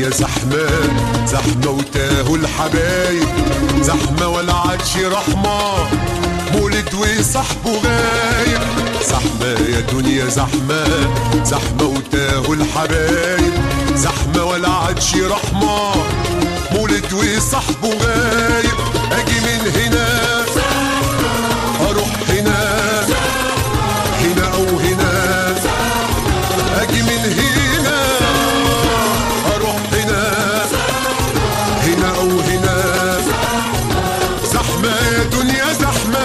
دنيا زحمة زحمة وتاهوا الحبايب زحمة ولا عادش رحمة مولد وصاحبه غايب زحمة يا دنيا زحمة زحمة وتاهوا الحبايب زحمة ولا عادش رحمة مولد وصاحبه غايب اجي من هنا اروح هنا هنا او هنا اجي من هنا اروح هنا هنا او هنا زحمه يا دنيا زحمه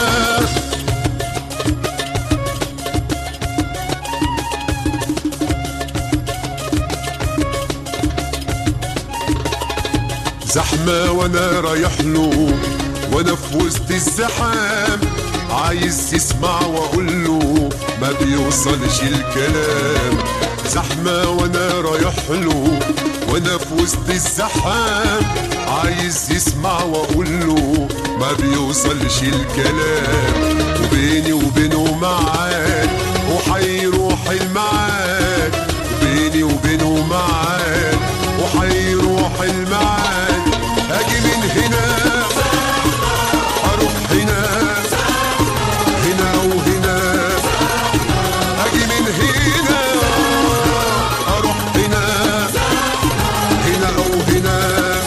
زحمة وانا رايح له وانا في وسط الزحام عايز يسمع واقول له ما بيوصلش الكلام زحمة وانا رايح له وانا في وسط الزحام عايز يسمع واقول له ما بيوصلش الكلام وبيني وبينه معاد وحيروح المعاد وبيني وبينه معاد وحيروح المعاد اجي من هنا اروح هنا هنا او هنا اجي من هنا اروح هنا هنا او هنا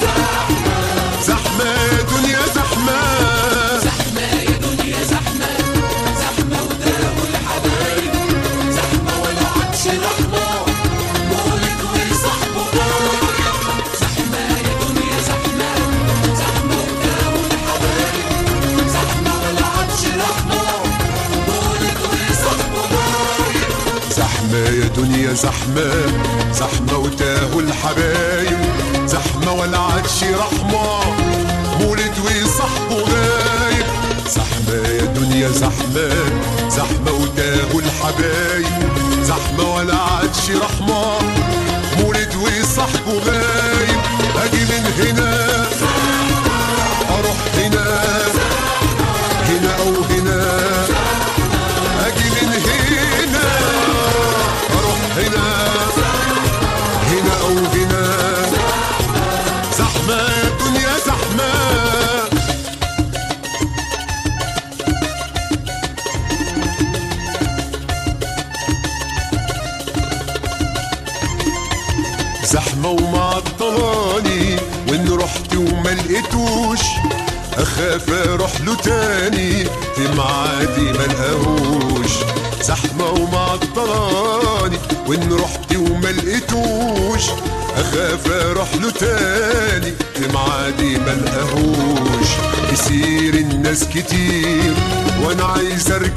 زحمه يا دنيا زحمه زحمة يا دنيا زحمة زحمة وداو الحبايب زحمة ولا عادش رحمة مولد وصاحبه غايب زحمة يا دنيا زحمة زحمة وداو الحبايب زحمة ولا عادش رحمة مولد وصاحبه غايب زحمة يا دنيا زحمة زحمة وتاهوا الحبايب زحمة ولا عادش رحمة مولد وصاحبه غايب زحمة يا دنيا زحمة زحمة وتاهوا الحبايب زحمة ولا عادش رحمة مولد وصاحبه غايب أجي من هنا أروح هنا هنا أو هنا اجي من هنا اروح هنا هنا او هنا زحمه يا دنيا زحمه زحمة ومعطلاني وان رحت وما لقيتوش اخاف اروح له تاني في معادي ما لقاهوش زحمة ومعطلاني وان رحت وما لقيتوش اخاف اروح له تاني في معادي ما لقاهوش كتير الناس كتير وانا عايز ارجع